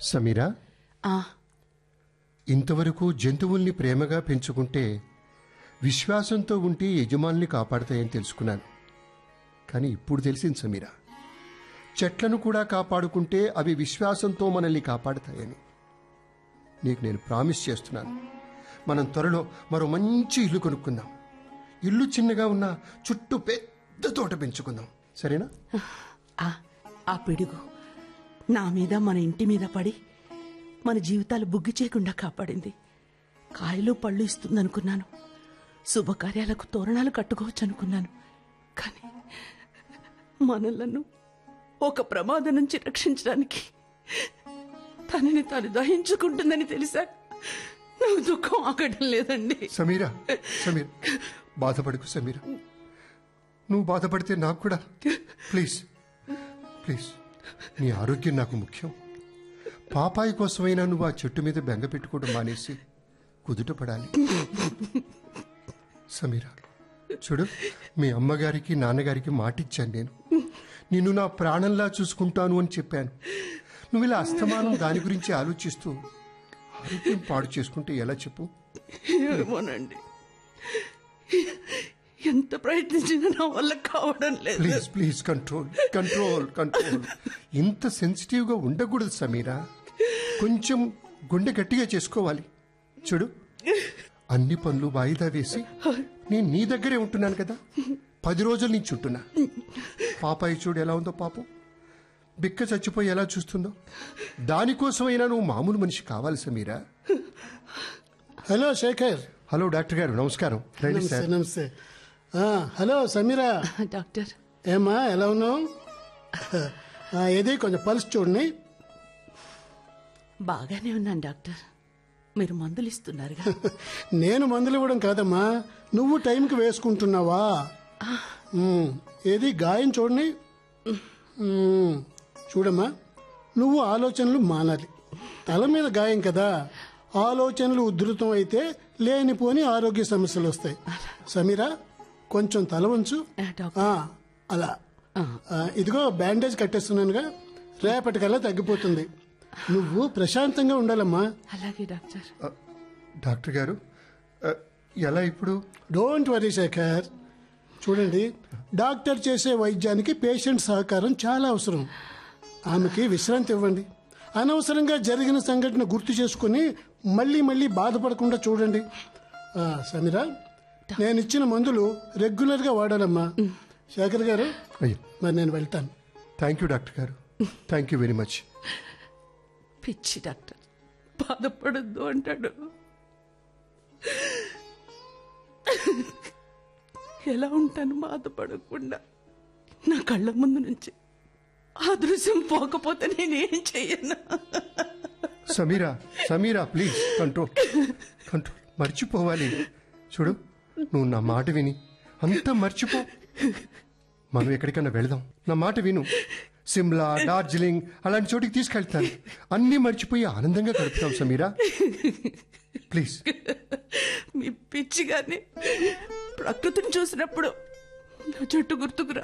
సమీరా ఆ, ఇంతవరకు జంతువుల్ని ప్రేమగా పెంచుకుంటే విశ్వాసంతో ఉంటే యజమానుల్ని కాపాడతాయని తెలుసుకున్నాను కానీ ఇప్పుడు తెలిసింది సమీరా చెట్లను కూడా కాపాడుకుంటే అవి విశ్వాసంతో మనల్ని కాపాడతాయని నీకు నేను ప్రామిస్ చేస్తున్నాను మనం త్వరలో మరో మంచి ఇల్లు కొనుక్కుందాం ఇల్లు చిన్నగా ఉన్న చుట్టూ పెద్ద తోట పెంచుకుందాం సరేనా ఆ, ఆ పిడుగు నా మీద మన ఇంటి మీద పడి మన జీవితాలు బుగ్గి చేయకుండా కాపాడింది కాయలు పళ్ళు ఇస్తుందనుకున్నాను శుభకార్యాలకు తోరణాలు కట్టుకోవచ్చు అనుకున్నాను కానీ మనలను ఒక ప్రమాదం నుంచి రక్షించడానికి తనని తాను దహించుకుంటుందని తెలిసా నాకు దుఃఖం ఆగడం లేదండి సమీరా సమీర్ బాధపడకు సమీరా నువ్వు బాధపడితే నాకు కూడా ప్లీజ్ ప్లీజ్ నీ ఆరోగ్యం నాకు ముఖ్యం పాపాయి కోసమైనా నువ్వు ఆ చెట్టు మీద బెంగ పెట్టుకోవడం మానేసి కుదుట పడాలి సమీరా చూడు మీ అమ్మగారికి నాన్నగారికి మాటిచ్చాను నేను నిన్ను నా ప్రాణంలా చూసుకుంటాను అని చెప్పాను నువ్వు ఇలా అస్తమానం దాని గురించి ఆలోచిస్తూ ఆరోగ్యం పాడు చేసుకుంటే ఎలా చెప్పు ఏమోనండి ఎంత ప్రయత్నించినా నా వల్ల కావడం లేదు please please control control control sensitive సెన్సిటివ్ గా ఉండకూడదు సమీరా కొంచెం గుండె గట్టిగా చేసుకోవాలి చూడు అన్ని పనులు వాయిదా వేసి నేను నీ దగ్గరే ఉంటున్నాను కదా పది రోజుల నుంచి ఉంటున్నా పాపాయి చూడు ఎలా ఉందో పాపం బిక్క చచ్చిపోయి ఎలా చూస్తుందో దానికోసమైనా నువ్వు మామూలు మనిషి కావాలి Sameera hello Shekhar hello doctor garu నమస్కారం రండి నమస్తే సార్ నమస్తే ఆ, హలో సమీరా డాక్టర్ ఏమ్మా ఎలా ఉన్నావు ఆ, ఏది కొంచెం పల్స్ చూడండి బాగానే ఉన్నాను డాక్టర్ మీరు మందులు ఇస్తున్నారుగా నేను మందులు ఇవ్వడం కాదమ్మా నువ్వు టైంకి వేసుకుంటున్నావా ఉమ్, ఏది గాయం చూడండి ఉమ్, చూడమ్మా నువ్వు ఆలోచనలు మానాలి తల మీద గాయం కదా ఆలోచనలు ఉధృతం అయితే లేనిపోని ఆరోగ్య సమస్యలు వస్తాయి సమీరా కొంచెం తల వంచు ఆ, డాక్టర్ ఆ, అలా ఆ, ఇదిగో బ్యాండేజ్ కట్టేస్తున్నానుగా రేపటికల్లా తగ్గిపోతుంది నువ్వు ప్రశాంతంగా ఉండాలమ్మా అలాగే డాక్టర్ ఆ, డాక్టర్ గారు ఆ, ఎలా ఇప్పుడు డోంట్ వరీ శేఖర్ చూడండి డాక్టర్ చేసే వైద్యానికి పేషెంట్ సహకారం చాలా అవసరం ఆమెకి విశ్రాంతి ఇవ్వండి అనవసరంగా జరిగిన సంఘటన గుర్తు చేసుకుని మళ్ళీ మళ్ళీ బాధపడకుండా చూడండి ఆ, సమీరా నేను ఇచ్చిన మందులు రెగ్యులర్గా వాడాలమ్మా శేఖర్ గారు అయ్యో మరి నేను వెళ్తాను thank you doctor garu thank you very much పిచ్చి డాక్టర్ బాధపడద్దు అంటాడు ఎలా ఉంటాను బాధపడకుండా నా కళ్ళ ముందు నుంచి ఆ దృశ్యం పోకపోతే నేనేం చెయ్యను Sameera Sameera please control control మర్చిపోవాలి చూడు నువ్వు నా మాట విని అంతా మర్చిపో మనం ఎక్కడికైనా వెళదాం నా మాట విను సిమ్లా డార్జిలింగ్ అలాంటి చోటికి తీసుకెళ్తాను అన్నీ మర్చిపోయి ఆనందంగా గడుపుతాం సమీరా ప్లీజ్ మీ పిచ్చిగానే ప్రకృతిని చూసినప్పుడు నా చుట్టూ గుర్తుకు